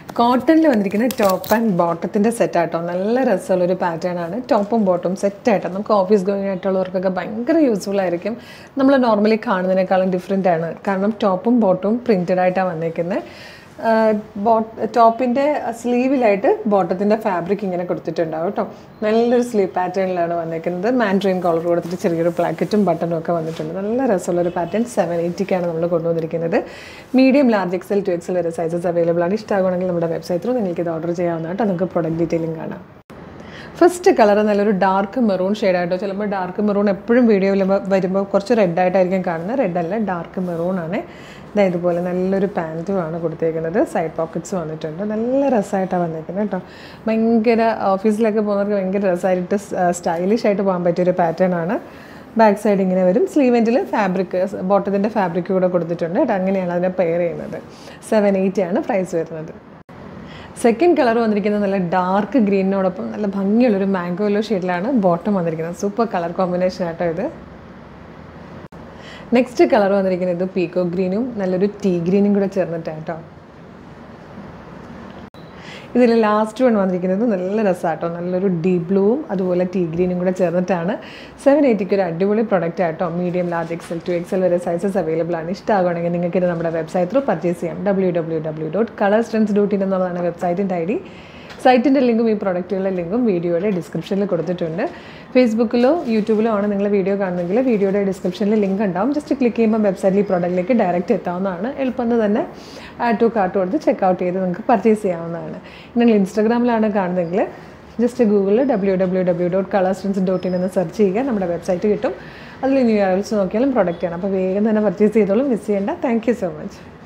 കോട്ടണിൽ വന്നിരിക്കുന്ന top and ബോട്ടത്തിൻ്റെ സെറ്റാട്ടോ നല്ല രസമുള്ളൊരു പാറ്റേൺ ആണ് ടോപ്പും ബോട്ടും സെറ്റായിട്ട് നമുക്ക് ഓഫീസ് ഗോയിങ് ആയിട്ടുള്ളവർക്കൊക്കെ ഭയങ്കര യൂസ്ഫുൾ ആയിരിക്കും നമ്മൾ നോർമലി കാണുന്നതിനേക്കാളും ഡിഫറെൻ്റ് ആണ് കാരണം ടോപ്പും ബോട്ടും പ്രിൻറ്റഡ് ആയിട്ടാണ് വന്നേക്കുന്നത് ബോട്ട് ടോപ്പിൻ്റെ സ്ലീവിലായിട്ട് ബോട്ടത്തിൻ്റെ ഫാബ്രിക് ഇങ്ങനെ കൊടുത്തിട്ടുണ്ടാവും കേട്ടോ നല്ലൊരു സ്ലീവ് പാറ്റേണിലാണ് വന്നേക്കുന്നത് മാൻഡ്രീൻ കോളർ കൊടുത്തിട്ട് ചെറിയൊരു പ്ലാക്കറ്റും ബട്ടണും ഒക്കെ വന്നിട്ടുണ്ട് നല്ല രസമുള്ളൊരു പാറ്റേൺ സെവൻ എയ്റ്റിക്കാണ് നമ്മൾ കൊണ്ടുവന്നിരിക്കുന്നത് medium large XL to XL വരെ സൈസസ് അവൈലബിൾ ആണ് ഇഷ്ടമാണെങ്കിൽ നമ്മുടെ വെബ്സൈറ്റിൽ നിങ്ങൾക്ക് ഇത് ഓർഡർ ചെയ്യാവുന്നതാണ് കേട്ടോ നമുക്ക് പ്രൊഡക്റ്റ് ഡീറ്റെയിലും കാണാം ഫസ്റ്റ് കളർ നല്ലൊരു ഡാർക്ക് മെറൂൺ ഷെയ്ഡായിട്ടോ ചിലപ്പോൾ ഡാർക്ക് മെറൂൺ എപ്പോഴും വീഡിയോയിൽ വരുമ്പോൾ കുറച്ച് റെഡ് ആയിട്ടായിരിക്കും കാണുന്നത് റെഡ് അല്ല ഡാർക്ക് മെറൂൺ ആണ് ഇതാ ഇതുപോലെ നല്ലൊരു പാൻറ്റുമാണ് കൊടുത്തേക്കുന്നത് സൈഡ് പോക്കറ്റ്സ് വന്നിട്ടുണ്ട് നല്ല രസമായിട്ടാണ് വന്നേക്കുന്നത് കേട്ടോ ഭയങ്കര ഓഫീസിലൊക്കെ പോകുന്നവർക്ക് ഭയങ്കര രസമായിട്ട് സ്റ്റൈലിഷ് ആയിട്ട് പോകാൻ പറ്റിയൊരു പാറ്റേൺ ആണ് ബാക്ക് സൈഡ് ഇങ്ങനെ വരും സ്ലീവ് എൻഡിൽ ഫാബ്രിക് ബോട്ടത്തിൻ്റെ ഫാബ്രിക് കൂടെ കൊടുത്തിട്ടുണ്ട് കേട്ടോ അങ്ങനെയാണ് അതിനെ പെയർ ചെയ്യുന്നത് സെവൻ എയ്റ്റി ആണ് പ്രൈസ് വരുന്നത് സെക്കൻഡ് കളർ വന്നിരിക്കുന്നത് നല്ല ഡാർക്ക് ഗ്രീനിനോടൊപ്പം നല്ല ഭംഗിയുള്ളൊരു മാംഗോ യെല്ലോ ഷെയ്ഡിലാണ് ബോട്ടം വന്നിരിക്കുന്നത് സൂപ്പർ കളർ കോമ്പിനേഷൻ ആട്ടോ ഇത് നെക്സ്റ്റ് കളർ വന്നിരിക്കുന്നത് പീക്കോ ഗ്രീനും നല്ലൊരു ടീ ഗ്രീനും കൂടെ ചേർന്നിട്ടാട്ടോ ഇതിൽ ലാസ്റ്റ് വൺ വന്നിരിക്കുന്നത് നല്ല രസമാട്ടോ നല്ലൊരു ഡീപ് ബ്ലൂവും അതുപോലെ ടീ ഗ്രീനും കൂടെ ചേർന്നിട്ടാണ് സെവൻ എയ്റ്റിക്ക് ഒരു അടിപൊളി പ്രൊഡക്റ്റ് ആട്ടോ medium large XL to XL വരെ സൈസസ് അവൈലബിൾ ആണ് ഇഷ്ടമാകുകയാണെങ്കിൽ നിങ്ങൾക്ക് ഇത് നമ്മുടെ വെബ്സൈറ്റ് ത്രൂ പർച്ചേസ് ചെയ്യാം W W W dot colour strens dot in എന്നുള്ളതാണ് വെബ്സൈറ്റിൻ്റെ ഐ ഡി സൈറ്റിൻ്റെ ലിങ്കും ഈ പ്രൊഡക്റ്റുകളുടെ ലിങ്കും വീഡിയോയുടെ ഡിസ്ക്രിപ്ഷനിൽ കൊടുത്തിട്ടുണ്ട് ഫേസ്ബുക്കിലോ യൂട്യൂബിലോ ആണ് നിങ്ങൾ വീഡിയോ കാണുന്നെങ്കിൽ വീഡിയോയുടെ ഡിസ്ക്രിപ്ഷനിൽ ലിങ്ക് ഉണ്ടാവും ജസ്റ്റ് ക്ലിക്ക് ചെയ്യുമ്പോൾ വെബ്സൈറ്റിൽ ഈ പ്രോഡക്റ്റിലേക്ക് ഡയറക്റ്റ് എത്താവുന്നതാണ് എളുപ്പം തന്നെ ആഡ് ടു കാർട്ട് കൊടുത്ത് ചെക്കൗട്ട് ചെയ്ത് നിങ്ങൾക്ക് പർച്ചേസ് ചെയ്യാവുന്നതാണ് നിങ്ങൾ ഇൻസ്റ്റാഗ്രാമിലാണ് കാണുന്നതെങ്കിൽ ജസ്റ്റ് ഗൂഗിളിൽ W W W dot colour strens dot in എന്ന് സെർച്ച് ചെയ്യുക നമ്മുടെ വെബ്സൈറ്റ് കിട്ടും അതിൽ ന്യൂ ഇയർസ് നോക്കിയാലും പ്രൊഡക്റ്റ് ആണ് അപ്പോൾ വേഗം തന്നെ പർച്ചേസ് ചെയ്തോളും മിസ് ചെയ്യേണ്ട താങ്ക് യു സോ മച്ച്